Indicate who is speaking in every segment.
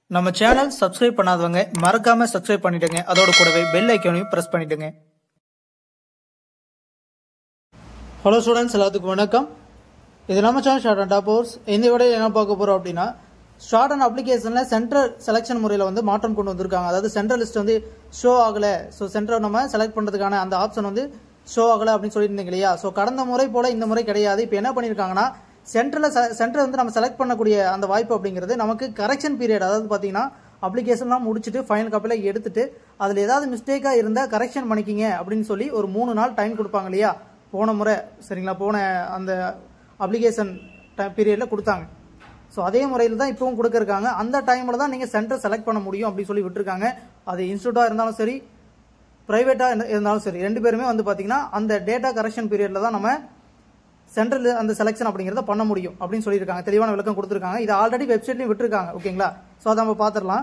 Speaker 1: நம்ம channel subscribe பண்ணாதவங்க மறக்காம சப்ஸ்கிரைப் பண்ணிடுங்க அதோட கூடவே பெல் ஐக்கானையும் பிரஸ் பண்ணிடுங்க ஹலோ ஸ்டூடெண்ட்ஸ் எல்லாத்துக்கும் வணக்கம் இது நம்ம சேனல் ஷார்ட் அண்ட் டாப்போர்ஸ் இந்த விட என்ன பார்க்க போறோம் அப்படின்னா ஷார்ட் அண்ட் அப்ளிகேஷன்ல சென்ட்ரல் செலெக்ஷன் முறையில் வந்து மாற்றம் கொண்டு வந்திருக்காங்க அதாவது சென்ட்ரல் லிஸ்ட் வந்து ஷோ ஆகல ஸோ சென்டர் நம்ம செலக்ட் பண்றதுக்கான அந்த ஆப்ஷன் வந்து ஷோ ஆகல அப்படின்னு சொல்லியிருந்தீங்க இல்லையா ஸோ கடந்த முறை போல இந்த முறை கிடையாது இப்போ என்ன பண்ணியிருக்காங்கன்னா சென்டரில் சென்டர் வந்து நம்ம செலக்ட் பண்ணக்கூடிய அந்த வாய்ப்பு அப்படிங்கிறது நமக்கு கரெக்ஷன் பீரியட் அதாவது பார்த்தீங்கன்னா அப்ளிகேஷன்லாம் முடிச்சுட்டு ஃபைனல் காப்பியில் எடுத்துட்டு அதில் ஏதாவது மிஸ்டேக்காக இருந்தால் கரெக்ஷன் பண்ணிக்கிங்க அப்படின்னு சொல்லி ஒரு மூணு நாள் டைம் கொடுப்பாங்க இல்லையா போன முறை சரிங்களா போன அந்த அப்ளிகேஷன் பீரியடில் கொடுத்தாங்க ஸோ அதே முறையில் தான் இப்பவும் கொடுத்துருக்காங்க அந்த டைமில் தான் நீங்கள் சென்டர் செலக்ட் பண்ண முடியும் அப்படின்னு சொல்லி விட்டுருக்காங்க அது இன்ஸ்டியூட்டாக இருந்தாலும் சரி ப்ரைவேட்டாக இருந்தாலும் சரி ரெண்டு பேருமே வந்து பார்த்தீங்கன்னா அந்த டேட்டா கரெக்ஷன் பீரியடில் தான் நம்ம சென்ட்ரல் அந்த செலெக்ஷன் அப்படிங்கிறத பண்ண முடியும் அப்படின்னு சொல்லியிருக்காங்க தெளிவான விளக்கம் கொடுத்துருக்காங்க இது ஆல்ரெடி வெப்சைட்லையும் விட்டுருக்காங்க ஓகேங்களா ஸோ அதை நம்ம பார்த்துடலாம்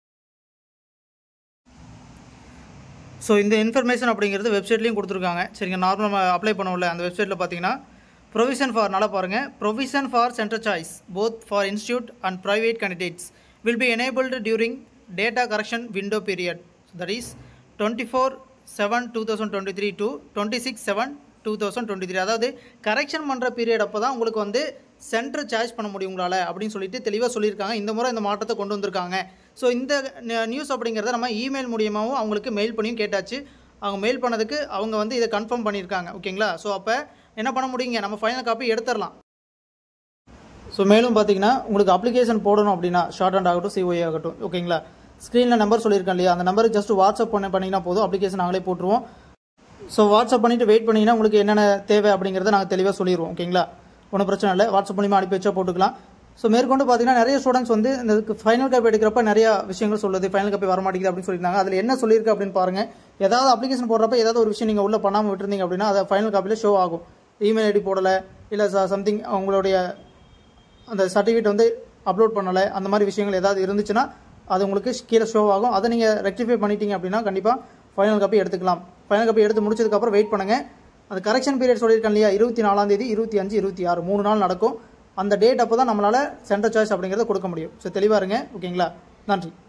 Speaker 1: ஸோ இந்த இன்ஃபர்மேஷன் அப்படிங்கிறது வெப்சைட்லையும் கொடுத்துருக்காங்க சரிங்க நார்மல் நம்ம அப்ளை பண்ணுவோம்ல அந்த வெப்சைட்டில் பார்த்தீங்கன்னா ப்ரொவிஷன் ஃபார் நல்லா பாருங்கள் provision for center choice both for institute and private candidates will be enabled during data correction window period that is twenty four seven two thousand twenty three to twenty six seven two thousand twenty three அதாவது correction பண்ணுற period அப்போ தான் உங்களுக்கு வந்து centre charge பண்ண முடியும் உங்களால் அப்படின்னு சொல்லிட்டு தெளிவாக சொல்லியிருக்காங்க இந்த முறை இந்த மாற்றத்தை கொண்டு வந்திருக்காங்க ஸோ இந்த நியூஸ் அப்படிங்கிறத நம்ம இமெயில் மூலியமாகவும் அவங்களுக்கு மெயில் பண்ணியும் கேட்டாச்சு அவங்க மெயில் பண்ணதுக்கு அவங்க வந்து இதை கன்ஃபார்ம் பண்ணியிருக்காங்க ஓகேங்களா ஸோ அப்போ என்ன பண்ண முடியுங்க நம்ம ஃபைனல் காப்பி எடுத்துடலாம் ஸோ மேலும் பார்த்தீங்கன்னா உங்களுக்கு அப்ளிகேஷன் போடணும் அப்படின்னா ஷார்ட் அண்ட் ஆகட்டும் சிஓஏ ஆகட்டும் ஓகேங்களா ஸ்க்ரீனில் நம்பர் சொல்லியிருக்கேன் இல்லையா அந்த நம்பருக்கு ஜஸ்ட் வாட்ஸ்அப் பண்ண பண்ணிங்கன்னா போதும் அப்ளிகேஷன் நாங்களே போட்டுருவோம் ஸோ வாட்ஸ்அப் பண்ணிவிட்டு வெயிட் பண்ணிங்கன்னா உங்களுக்கு என்னென்ன தேவை அப்படிங்கிறத நாங்கள் தெளிவாக சொல்லிடுவோம் ஓகேங்களா ஒன்றும் பிரச்சனை இல்லை வாட்ஸ்அப் மூலியமாக அனுப்பி வச்சா போட்டுக்கலாம் ஸோ மேற்கொண்டு பார்த்தீங்கன்னா நிறைய ஸ்டூடெண்ட்ஸ் வந்து இந்த ஃபைனல் காப்பி எடுக்கிறப்ப நிறைய விஷயங்கள் சொல்லுது ஃபைனல் காப்பி வர மாட்டேங்குது அப்படின்னு சொல்லியிருந்தாங்க அதில் என்ன சொல்லியிருக்கு அப்படின்னு பாருங்கள் ஏதாவது அப்ளிகேஷன் போடுறப்ப ஏதாவது ஒரு விஷயம் நீங்கள் உள்ளே பண்ணாமல் விட்டுருந்தீங்க அப்படின்னா அதை ஃபைனல் காப்பியில் ஷோ ஆகும் இமெயில் ஐடி போடலை இல்லை சம்திங் உங்களுடைய அந்த சர்டிஃபிகேட் வந்து அப்லோட் பண்ணலை அந்த மாதிரி விஷயங்கள் ஏதாவது இருந்துச்சுன்னா அது உங்களுக்கு கீழே ஷோ ஆகும் அதை நீங்கள் ரெக்டிஃபை பண்ணிட்டீங்க அப்படின்னா கண்டிப்பாக ஃபைனல் காப்பி எடுத்துக்கலாம் ஃபைனல் காப்பி எடுத்து முடிச்சதுக்கப்புறம் வெயிட் பண்ணுங்கள் அந்த கரெக்ஷன் பீரியட் சொல்லியிருக்கேன் இல்லையா இருபத்தி நாலாம் தேதி இருபத்தி அஞ்சு இருபத்தி ஆறு மூணு நாள் நடக்கும் அந்த டேட் அப்போ தான் நம்மளால் சென்டர் சாய்ஸ் அப்படிங்கிறத கொடுக்க முடியும் ஸோ தெளிவாக இருங்க ஓகேங்களா நன்றி